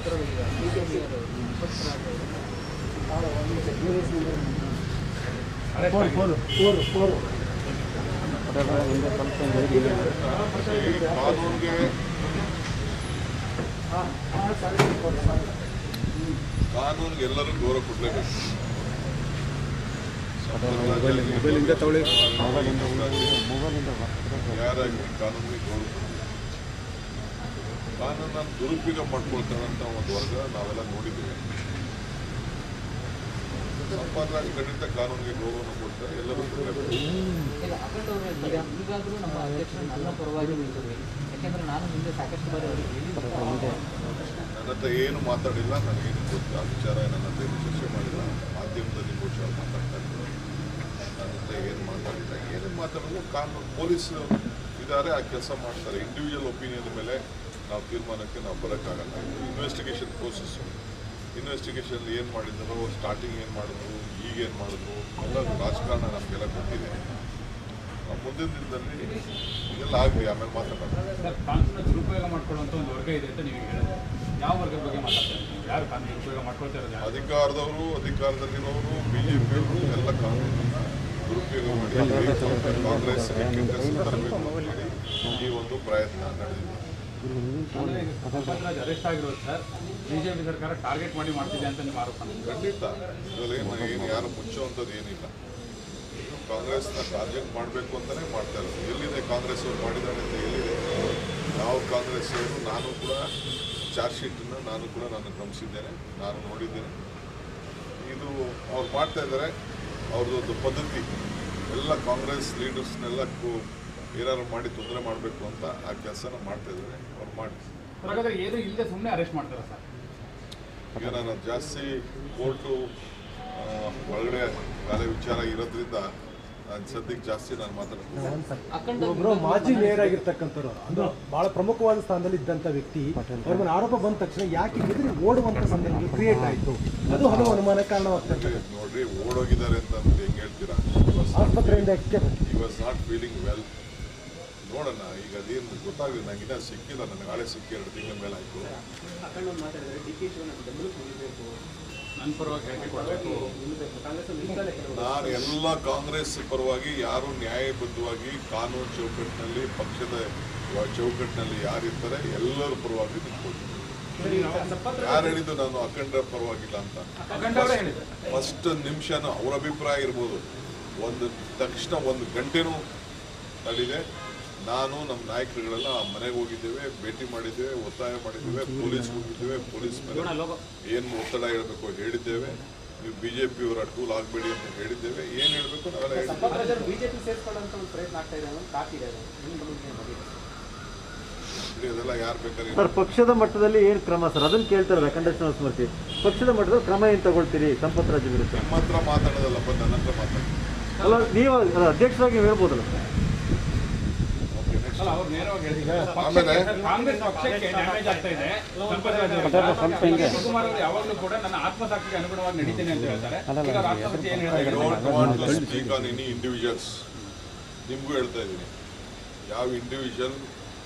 ಈ ಕಾನೂನಿಗೆ ಕಾನೂನಿಗೆ ಎಲ್ಲರೂ ಗೌರವ ಕೊಡಲೇಬೇಕು ಮೊಬೈಲಿಂದ ತಗೊಳ್ಳಿ ಯಾರಾಗಲಿ ಕಾನೂನಿಗೆ ಗೌರವ ಕೊಡಬೇಕು ಕಾನೂನನ್ನು ದುರುಪಯೋಗ ಮಾಡ್ಕೊಳ್ತಾರಂತ ಒಂದು ವರ್ಗ ನಾವೆಲ್ಲ ನೋಡಿದ್ದೇವೆ ಸಂಪಾದನೆ ಖಂಡಿತ ಕಾನೂನಿಗೆ ಗೌರವನ ಕೊಡ್ತಾರೆ ಎಲ್ಲರೂ ಕೊಡಲೇಬೇಕು ಇಲ್ಲ ಅಖಂಡ ಅವರು ಹೇಳ್ತಾರೆ ಈಗಾಗಲೂ ನಮ್ಮ ಅಧ್ಯಕ್ಷರು ನನ್ನ ಪರವಾಗಿ ನಿಂತಿದ್ರು ಯಾಕೆಂದ್ರೆ ನಾನು ಹಿಂದೆ ಸಾಕಷ್ಟು ಬಾರಿ ಅವರಿಗೆ ಹೇಳಿದ್ದೆ ನನ್ನ ಹತ್ರ ಏನು ಮಾತಾಡಿಲ್ಲ ನನಗೇನು ಗೊತ್ತು ಆ ವಿಚಾರ ನನ್ನ ಹತ್ರ ಏನು ಚರ್ಚೆ ಮಾಡಿಲ್ಲ ಮಾಧ್ಯಮದಲ್ಲಿ ಬಹುಶಃ ಮಾತಾಡ್ತಾ ಇದ್ದಾರೆ ನನ್ನ ಹತ್ರ ಏನು ಮಾತಾಡಿಲ್ಲ ಏನೇನು ಮಾತಾಡೋದು ಕಾನೂನು ಪೊಲೀಸ್ ಇದ್ದಾರೆ ಆ ಕೆಲಸ ಮಾಡ್ತಾರೆ ಇಂಡಿವಿಜುವಲ್ ಒಪಿನಿಯನ್ ಮೇಲೆ ನಾವು ತೀರ್ಮಾನಕ್ಕೆ ನಾವು ಬರೋಕ್ಕಾಗಲ್ಲ ಇದು ಇನ್ವೆಸ್ಟಿಗೇಷನ್ ಪ್ರೋಸೆಸ್ಸು ಇನ್ವೆಸ್ಟಿಗೇಷನ್ ಏನು ಮಾಡಿದ್ರು ಸ್ಟಾರ್ಟಿಂಗ್ ಏನು ಮಾಡಿದ್ರು ಈಗ ಏನು ಮಾಡಿದ್ರು ಎಲ್ಲ ರಾಜಕಾರಣ ನಮಗೆಲ್ಲ ಗೊತ್ತಿದೆ ನಾವು ಮುಂದಿನ ದಿನದಲ್ಲಿ ಇದೆಲ್ಲ ಆಗಲಿ ಆಮೇಲೆ ಮಾತಾಡೋಣ ಸರ್ ಕಾನೂನನ್ನ ದುರುಪಯೋಗ ಮಾಡ್ಕೊಳ್ಳುವಂಥ ಒಂದು ವರ್ಗ ಇದೆ ಅಂತ ನೀವು ಹೇಳಿದ್ರೆ ಯಾವ ವರ್ಗದ ಬಗ್ಗೆ ಮಾತಾಡ್ತಾರೆ ಯಾರು ಕಾನೂನು ದುರುಪಯೋಗ ಮಾಡ್ಕೊಳ್ತಾ ಇರೋದು ಯಾರು ಅಧಿಕಾರದವರು ಅಧಿಕಾರದಲ್ಲಿರೋರು ಬಿಜೆಪಿಯವರು ಎಲ್ಲ ಕಾನೂನನ್ನ ದುರುಪಯೋಗ ಮಾಡಿ ಕಾಂಗ್ರೆಸ್ ಇಂಟ್ರೆಸ್ಟ್ ತರಬೇಕು ಮಾಡಿ ಈ ಒಂದು ಪ್ರಯತ್ನ ನಡೆದಿದೆ ಅಂದ್ರೆ ಈಗ ಸಂಪತ್ರಾಜ್ ಅರೆಸ್ಟ್ ಆಗಿರೋದು ಸರ್ ಬಿಜೆಪಿ ಸರ್ಕಾರ ಟಾರ್ಗೆಟ್ ಮಾಡಿ ಮಾಡ್ತಿದೆ ಅಂತ ನಿಮ್ಮ ಆರೋಪ ಖಂಡಿತ ಇದರಲ್ಲಿ ಏನು ಏನು ಯಾರು ಮುಚ್ಚುವಂಥದ್ದು ಏನಿಲ್ಲ ಕಾಂಗ್ರೆಸ್ನ ಟಾರ್ಗೆಟ್ ಮಾಡಬೇಕು ಅಂತಲೇ ಮಾಡ್ತಾ ಇರೋದು ಎಲ್ಲಿದೆ ಕಾಂಗ್ರೆಸ್ ಅವರು ಮಾಡಿದ್ದಾರೆ ಅಂತ ಎಲ್ಲಿದೆ ನಾವು ಕಾಂಗ್ರೆಸ್ ಅವರು ನಾನು ಕೂಡ ಚಾರ್ಜ್ ಶೀಟನ್ನು ನಾನು ಕೂಡ ನಾನು ಗಮನಿಸಿದ್ದೇನೆ ನಾನು ನೋಡಿದ್ದೇನೆ ಇದು ಅವ್ರು ಮಾಡ್ತಾ ಇದ್ದಾರೆ ಅವ್ರದ್ದೊಂದು ಪದ್ಧತಿ ಎಲ್ಲ ಕಾಂಗ್ರೆಸ್ ಲೀಡರ್ಸ್ನೆಲ್ಲ ಕು- ಏನಾದ್ರು ಮಾಡಿ ತೊಂದರೆ ಮಾಡಬೇಕು ಅಂತ ಆ ಕೆಲಸನ ಮಾಡ್ತಾ ಇದ್ದಾರೆ ಅವ್ರು ಮಾಡಿ ಹಾಗಾದ್ರೆ ಏನು ಇಲ್ಲದೆ ಸುಮ್ಮನೆ ಅರೆಸ್ಟ್ ಮಾಡ್ತಾರೆ ಸರ್ ಈಗ ನಾನು ಜಾಸ್ತಿ ಕೋರ್ಟು ಆ, ಒಳಗಡೆ ಗಾಲೆ ವಿಚಾರ ಇರೋದ್ರಿಂದ ನಾನು ಸದ್ಯಕ್ಕೆ ಜಾಸ್ತಿ ನಾನು ಮಾತಾಡ್ತೀನಿ ಅಖಂಡ ಒಬ್ರು ಮಾಜಿ ಮೇಯರ್ ಆಗಿರ್ತಕ್ಕಂಥವ್ರು ಅಂದ್ರೆ ಬಹಳ ಪ್ರಮುಖವಾದ ಸ್ಥಾನದಲ್ಲಿ ಇದ್ದಂತ ವ್ಯಕ್ತಿ ಅವ್ರ ಮೇಲೆ ಆರೋಪ ಬಂದ ತಕ್ಷಣ ಯಾಕೆ ಹೆದರಿ ಓಡುವಂತ ಸಂದರ್ಭ ಕ್ರಿಯೇಟ್ ಆಯ್ತು ಅದು ಹಲವು ಅನುಮಾನ ಕಾರಣವಾಗ್ತದೆ ನೋಡ್ರಿ ಓಡೋಗಿದ್ದಾರೆ ಅಂತ ಅಂದ್ರೆ ಹೆಂಗ್ ಹೇಳ್ತೀರಾ ಆಸ್ಪತ್ರೆಯಿಂದ escape. ಈ ವಾಸ್ ನಾಟ್ ಫೀಲಿಂಗ್ ವೆಲ್ ನೋಡೋಣ ಈಗ ಅದೇನು ಗೊತ್ತಾಗಲಿಲ್ಲ ನಂಗೆ ಇನ್ನೂ ಸಿಕ್ಕಿಲ್ಲ ನನಗೆ ನಾಳೆ ಸಿಕ್ಕಿ ಎರಡು ತಿಂಗಳ ಮೇಲೆ ಆಯಿತು ನನ್ನ ಪರವಾಗಿ ಹೇಳಿಕೆ ಕೊಡಬೇಕು ನಾನು ಎಲ್ಲ ಕಾಂಗ್ರೆಸ್ ಪರವಾಗಿ ಯಾರು ನ್ಯಾಯಬದ್ಧವಾಗಿ ಕಾನೂನು ಚೌಕಟ್ಟಿನಲ್ಲಿ ಪಕ್ಷದ ಚೌಕಟ್ಟಿನಲ್ಲಿ ಯಾರಿರ್ತಾರೆ ಎಲ್ಲರ ಪರವಾಗಿ ನಿಂತ್ಕೊಳ್ತೀನಿ ಯಾರು ಹೇಳಿದ್ದು ನಾನು ಅಖಂಡ ಪರವಾಗಿಲ್ಲ ಅಂತ ಅಖಂಡ ಅವರೇ ಹೇಳಿದ್ದಾರೆ ಫಸ್ಟ್ ನಿಮಿಷನೂ ಅವ್ರ ಅಭಿಪ್ರಾಯ ಇರ್ಬೋದು ಒಂದು ತಕ್ಷಣ ಒಂದು ಗಂಟೆನೂ ತಡಿದೆ ನಾನು ನಮ್ಮ ನಾಯಕರುಗಳೆಲ್ಲ ಆ ಮನೆಗೆ ಹೋಗಿದ್ದೇವೆ ಭೇಟಿ ಮಾಡಿದ್ದೇವೆ ಒತ್ತಾಯ ಮಾಡಿದ್ದೇವೆ ಪೊಲೀಸ್ ಹೋಗಿದ್ದೇವೆ ಪೊಲೀಸ್ ಮೇಲೆ ಏನು ಒತ್ತಡ ಹೇಳಬೇಕು ಹೇಳಿದ್ದೇವೆ ನೀವು ಬಿ ಜೆ ಪಿಯವರ ಟೂಲ್ ಆಗಬೇಡಿ ಅಂತ ಹೇಳಿದ್ದೇವೆ ಏನು ಹೇಳಬೇಕು ನಾವೆಲ್ಲ ಹೇಳಿದ್ದೇವೆ ಬಿಜೆಪಿ ಸೇರ್ಕೊಳ್ಳುವಂತ ಒಂದು ಪ್ರಯತ್ನ ಆಗ್ತಾ ಇದೆ ಅನ್ನೋದು ಕಾಟಿದೆ ಅದು ನಿಮ್ಮ ಗಮನಕ್ಕೆ ಏನ್ ಬಂದಿದೆ? ಬಿಡಿ, ಅದೆಲ್ಲ ಯಾರು ಬೇಕಾದ್ರೆ ಸರ್ ಪಕ್ಷದ ಮಟ್ಟದಲ್ಲಿ ಏನು ಕ್ರಮ ಸರ್ ಅದನ್ನ ಕೇಳ್ತಾರೆ ಅಖಂಡ ಸ್ಮೃತಿ ಪಕ್ಷದ ಮಟ್ಟದಲ್ಲಿ ಕ್ರಮ ಏನು ತಗೊಳ್ತೀರಿ ಸಂಪತ್ ರಾಜ್ಯ ವಿರುದ್ಧ ನಿಮ್ಮ ಹತ್ರ ಮಾತಾಡೋದಲ್ಲಪ್ಪ ನನ್ನ ಹತ್ರ ಮಾತಾಡಿ ಅಲ್ಲ ನೀವು ಅಲ್ಲ, ಅಧ್ಯಕ್ಷರಾಗಿ ನೀವು ಹೇಳ್ಬೋದಲ್ಲ ಓಕೆ ನೆಕ್ಸ್ಟ್ ಅಲ್ಲ ಅವ್ರು ನೇರವಾಗಿ ಹೇಳಿದ್ದಾರೆ ಆಮೇಲೆ ಕಾಂಗ್ರೆಸ್ ಪಕ್ಷಕ್ಕೆ ಡ್ಯಾಮೇಜ್ ಆಗ್ತಾ ಇದೆ ಸಂಪತ್ರಾಜ್ ಅವರಿಗೆ. ಶಿವಕುಮಾರ್ ಅವರು ಯಾವಾಗಲೂ ಕೂಡ ನನ್ನ ಆತ್ಮಸಾಕ್ಷಿಗೆ ಅನುಗುಣವಾಗಿ ನಡೀತೇನೆ ಅಂತ ಹೇಳ್ತಾರೆ ಈಗ ಅವ್ರ ಆತ್ಮಸಾಕ್ಷಿ ಏನು ಐ ಹೇಳ್ತಾರೆ don't want to speak on any individuals ನಿಮಗೂ ಹೇಳ್ತಾ ಇದ್ದೀನಿ ಯಾವ ಇಂಡಿವಿಜುವಲ್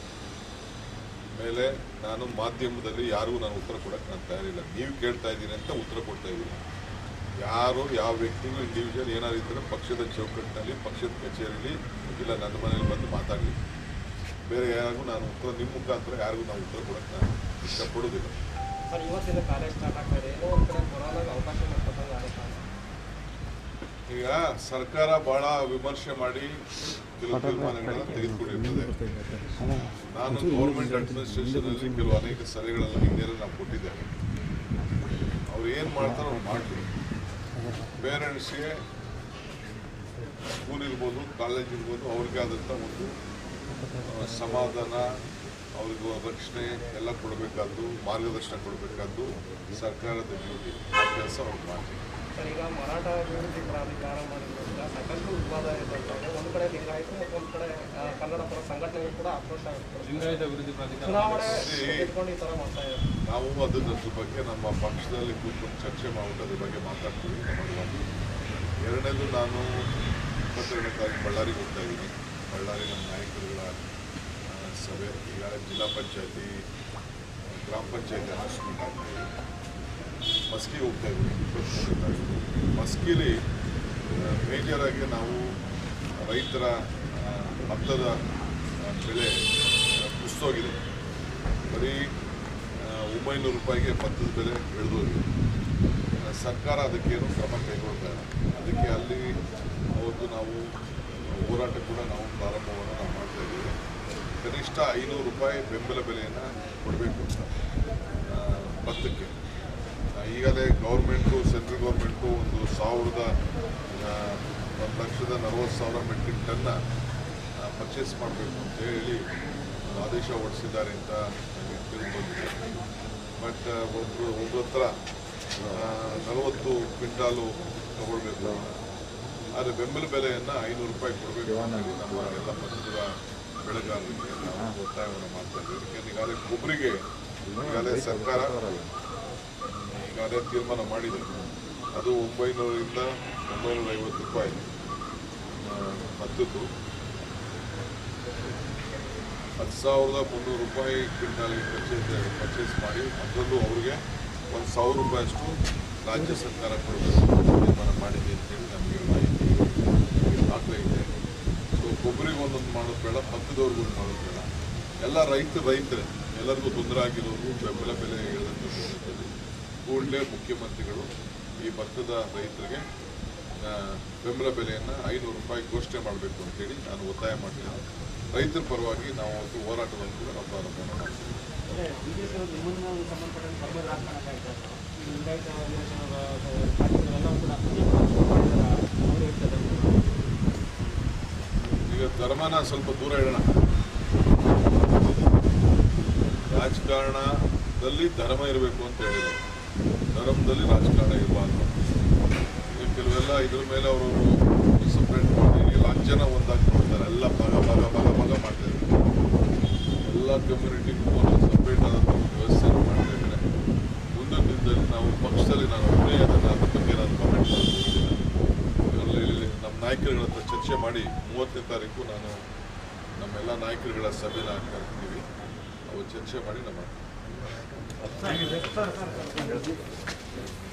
ಮೇಲೆ ನಾನು ಮಾಧ್ಯಮದಲ್ಲಿ ಯಾರಿಗೂ ನಾನು ಉತ್ತರ ಕೊಡಕ್ಕೆ ನಾನು ತಯಾರಿಲ್ಲ ನೀವು ಕೇಳ್ತಾ ಇದ್ದೀನಿ ಅಂತ ಉತ್ತರ ಕೊಡ್ತಾ ಇದ್ದೀನಿ ಯಾರು ಯಾವ ವ್ಯಕ್ತಿಗೂ ಇಂಡಿವಿಜುವಲ್ ಏನಾದ್ರು ಇದ್ದರೆ ಪಕ್ಷದ ಚೌಕಟ್ಟಿನಲ್ಲಿ ಪಕ್ಷದ ಕಚೇರಿಯಲ್ಲಿ ಇಲ್ಲ ನನ್ನ ಮನೇಲಿ ಬಂದು ಮಾತಾಡಲಿ ಬೇರೆ ಯಾರಿಗೂ ನಾನು ಉತ್ತರ ನಿಮ್ಮ ಮುಖಾಂತರ ಯಾರಿಗೂ ನಾನು ಉತ್ತರ ಕೊಡಕ್ಕೆ ನಾನು ಇಷ್ಟಪಡೋದಿಲ್ಲ ಸರ್ ಇವತ್ತಿನ ಕಾಲೇಜ್ ಸ್ಟಾರ್ಟ್ ಆಗ್ತಾ ಇದೆ ಏನೋ ಒಂದು ಕಡೆ ಕೊರೋನಾಗೆ ಅವಕಾಶ ಮಾಡ್ಕೊಟ್ಟಂಗೆ ಆಗುತ್ತೆ ಈಗ ಸರ್ಕಾರ ಬಹಳ ವಿಮರ್ಶೆ ಮಾಡಿ ಕೆಲವು ತೀರ್ಮಾನಗಳನ್ನು ತೆಗೆದುಕೊಂಡಿರ್ತದೆ ನಾನು ಗೌರ್ಮೆಂಟ್ ಅಡ್ಮಿನಿಸ್ಟ್ರೇಷನ್ ಅಲ್ಲಿ ಕೆಲವು ಅನೇಕ ಸಲಹೆಗಳನ್ನು ಹಿಂದೆ ನಾವು ಕೊಟ್ಟಿದ್ದೇವೆ ಅವ್ರು ಏನು ಮಾಡ್ತಾರೋ ಅವ್ರು ಮಾಡಲಿ ಪೇರೆಂಟ್ಸ್ಗೆ ಸ್ಕೂಲ್ ಇರ್ಬೋದು ಕಾಲೇಜ್ ಇರ್ಬೋದು ಅವ್ರಿಗೆ ಆದಂಥ ಒಂದು ಆ, ಸಮಾಧಾನ ಅವ್ರಿಗೂ ರಕ್ಷಣೆ ಎಲ್ಲ ಕೊಡಬೇಕಾದ್ದು ಮಾರ್ಗದರ್ಶನ ಕೊಡಬೇಕಾದ್ದು ಸರ್ಕಾರದ ಡ್ಯೂಟಿ ಆ ಕೆಲಸ ಅವ್ರು ಮಾಡಿ ಸರ್ ಈಗ ಮರಾಠ ಅಭಿವೃದ್ಧಿ ಪ್ರಾಧಿಕಾರ ಮಾಡಿರೋದ್ರಿಂದ ಸಾಕಷ್ಟು ವಿವಾದ ಇದೆ ಒಂದು ಕಡೆ ಲಿಂಗಾಯತ ಮತ್ತು ಒಂದು ಕಡೆ ಆ, ಕನ್ನಡ ಪರ ಸಂಘಟನೆಗಳು ಕೂಡ ಆಕ್ರೋಶ ಆಗ್ತದೆ ಲಿಂಗಾಯತ ವಿರೋಧಿ ಪ್ರಾಧಿಕಾರ ಚುನಾವಣೆ ಸರಿ. ಇಟ್ಕೊಂಡು ಈ ಥರ ಮಾಡ್ತಾ ಇದ್ದಾರೆ ನಾವು ಅದನ್ನ ಅದ್ರ ಬಗ್ಗೆ ನಮ್ಮ ಪಕ್ಷದಲ್ಲಿ ಕೂತ್ಕೊಂಡು ಚರ್ಚೆ ಮಾಡ್ಬಿಟ್ಟು ಅದ್ರ ಬಗ್ಗೆ ಮಾತಾಡ್ತೀವಿ ನಂಬರ್ ಒನ್ ಎರಡನೇದು ನಾನು ಇಪ್ಪತ್ತೆರಡನೇ ತಾರೀಕು ಬಳ್ಳಾರಿಗೆ ಹೋಗ್ತಾ ಇದ್ದೀನಿ ಬಳ್ಳಾರಿ ನಮ್ಮ ನಾಯಕರುಗಳ ಆ, ಸಭೆ ಈಗ ಜಿಲ್ಲಾ ಪಂಚಾಯತಿ ಗ್ರಾಮ ಪಂಚಾಯತ್ ಅನೌನ್ಸ್ಮೆಂಟ್ ಆಗ್ತದೆ ಮಸ್ಕಿಗೆ ಹೋಗ್ತಾ ಇದ್ದೀವಿ ಇಪ್ಪತ್ತ್ಮೂರನೇ ತಾರೀಕು ಮಸ್ಕಿಲಿ ಮೇಜರ್ ಆಗಿ ನಾವು ರೈತರ ಆ, ಭತ್ತದ ಆ, ಬೆಲೆ ಆ, ಕುಸಿದೋಗಿದೆ ಬರೀ ಆ, ಒಂಬೈನೂರು ರೂಪಾಯಿಗೆ ಭತ್ತದ ಬೆಲೆ ಇಳಿದೋಗಿದೆ ಆ, ಸರ್ಕಾರ ಅದಕ್ಕೇನು ಕ್ರಮ ಕೈಗೊಳ್ತಾ ಇಲ್ಲ ಅದಕ್ಕೆ ಅಲ್ಲಿ ಅವತ್ತು ನಾವು ಹೋರಾಟ ಕೂಡ ನಾವು ಪ್ರಾರಂಭವನ್ನು ನಾವು ಮಾಡ್ತಾ ಇದ್ದೀವಿ ಕನಿಷ್ಠ ಐನೂರು ರೂಪಾಯಿ ಬೆಂಬಲ ಬೆಲೆಯನ್ನು ಕೊಡಬೇಕು ಅಂತ ಆ, ಭತ್ತಕ್ಕೆ ಆ, ಈಗಲೇ ಗೌರ್ಮೆಂಟು ಸೆಂಟ್ರಲ್ ಗೌರ್ಮೆಂಟು ಒಂದು ಸಾವಿರದ ಆ, ಒಂದು ಲಕ್ಷದ ನಲವತ್ತು ಸಾವಿರ ಮೆಟ್ರಿಕ್ ಟನ್ನ ಪರ್ಚೇಸ್ ಮಾಡಬೇಕು ಅಂತ ಹೇಳಿ ಒಂದು ಆದೇಶ ಹೊರಡಿಸಿದ್ದಾರೆ ಅಂತ ನನಗೆ ತಿಳಿದು ಬಂದಿದೆ ಬಟ್ ಒಬ್ಬರು ಒಬ್ಬರ ಹತ್ರ ನಲವತ್ತು ಕ್ವಿಂಟಾಲು ತಗೊಳ್ಬೇಕು ಆದರೆ ಬೆಂಬಲ ಬೆಲೆಯನ್ನು ಐನೂರು ರೂಪಾಯಿ ಕೊಡಬೇಕು ಅಂತ ಹೇಳಿ ನಮ್ಮ ಎಲ್ಲ ಭತ್ತದ ಬೆಳೆಗಾರರಿಗೆ ನಾವು ಒತ್ತಾಯವನ್ನು ಮಾಡ್ತಾ ಇದ್ದೀವಿ ಯಾಕೆಂದ್ರೆ ಈಗಾಗಲೇ ಕೊಬ್ಬರಿಗೆ ಈಗಾಗಲೇ ಸರ್ಕಾರ ಈಗಾಗಲೇ ತೀರ್ಮಾನ ಮಾಡಿದೆ ಅದು ಒಂಬೈನೂರಿಂದ ಒಂಬೈನೂರ ಐವತ್ತು ರೂಪಾಯಿ ಆ, ಭತ್ತದ್ದು ಹತ್ತು ಸಾವಿರದ ಮುನ್ನೂರು ರೂಪಾಯಿ ಕ್ವಿಂಟಾಲಿಗೆ ಪರ್ಚೇಸ್ ಪರ್ಚೇಸ್ ಮಾಡಿ ಅದರಲ್ಲೂ ಅವ್ರಿಗೆ ಒಂದು ಸಾವಿರ ರೂಪಾಯಿಯಷ್ಟು ರಾಜ್ಯ ಸರ್ಕಾರ ಕೊಡಬೇಕು ಅಂತ ತೀರ್ಮಾನ ಮಾಡಿದೆ ಅಂತೇಳಿ ನಮಗೆ ಮಾಹಿತಿ ದಾಖಲೆ ಇದೆ ಸೊ ಕೊಬ್ಬರಿಗೆ ಒಂದೊಂದು ಮಾಡೋದು ಬೇಡ ಭತ್ತದವ್ರಿಗೂ ಒಂದು ಮಾಡೋದು ಬೇಡ ಎಲ್ಲ ರೈತ ರೈತರೇ ಎಲ್ಲರಿಗೂ ತೊಂದರೆ ಆಗಿರೋರು ಬೆಂಬಲ ಬೆಲೆ ಇಳಿದಂಥ ಸಂದರ್ಭದಲ್ಲಿ ಕೂಡಲೇ ಮುಖ್ಯಮಂತ್ರಿಗಳು ಈ ಭತ್ತದ ರೈತರಿಗೆ ಆ, ಬೆಂಬಲ ಬೆಲೆಯನ್ನು ಐನೂರು ರೂಪಾಯಿ ಘೋಷಣೆ ಮಾಡಬೇಕು ಅಂತೇಳಿ ನಾನು ಒತ್ತಾಯ ಮಾಡಿದ್ದೇನೆ ರೈತರ ಪರವಾಗಿ ನಾವು ಅವತ್ತು ಹೋರಾಟವನ್ನು ಕೂಡ ನಾವು ಪ್ರಾರಂಭವನ್ನು ಮಾಡ್ತೀವಿ ಬಿಜೆಪಿ ಅವರು ನಿಮ್ಮನ್ನ ಸಂಬಂಧಪಟ್ಟ ಬರ್ಬೋದು ರಾಜಕಾರಣಕ್ಕಾಯ್ತು ಈಗ ಲಿಂಗಾಯತ ಅಧಿವೇಶನದ ಪಾರ್ಟಿಗಳೆಲ್ಲವೂ ಕೂಡ ಅವರು ಹೇಳ್ತಾರೆ ಈಗ ಧರ್ಮನ ಸ್ವಲ್ಪ ದೂರ ಇಡೋಣ ರಾಜಕಾರಣದಲ್ಲಿ ಧರ್ಮ ಇರಬೇಕು ಅಂತ ಹೇಳಿದ್ರು ಧರ್ಮದಲ್ಲಿ ರಾಜಕಾರಣ ಇರಬಾರ್ದು ಈಗ ಕೆಲವೆಲ್ಲ ಇದ್ರ ಮೇಲೆ ಅವರು ಸಪ್ರೇಟ್ ಮಾಡಿ ಈಗ ನಾಲ್ಕು ಜನ ಒಂದಾಗಿ ನೋಡ್ತಾರೆ ಎಲ್ಲ ಭಾಗ ಭಾಗ ಭಾಗ ಭಾಗ ಮಾಡ್ತಾ ಇದ್ದಾರೆ ಎಲ್ಲ ಕಮ್ಯುನಿಟಿಗೂ ಒಂದೊಂದು ಸಪ್ರೇಟ್ ಆದಂಥ ಒಂದು ವ್ಯವಸ್ಥೆಯನ್ನು ಮಾಡ್ತಾ ಇದ್ದಾರೆ ಮುಂದಿನ ದಿನದಲ್ಲಿ ನಾವು ಪಕ್ಷದಲ್ಲಿ ನಾನು ಒಬ್ಬನೇ ಅದನ್ನು ಅದ್ರ ಬಗ್ಗೆ ನಾನು ಕಮೆಂಟ್ ಮಾಡೋದಿಲ್ಲ ಇದರಲ್ಲಿ ನಮ್ಮ ನಾಯಕರುಗಳ ಹತ್ರ ಚರ್ಚೆ ಮಾಡಿ ಮೂವತ್ತನೇ ತಾರೀಕು ನಾನು ನಮ್ಮೆಲ್ಲ ನಾಯಕರುಗಳ ಸಭೆನ ಕರ್ತೀವಿ ಅವು ಚರ್ಚೆ ಮಾಡಿ ನಮ್ಮ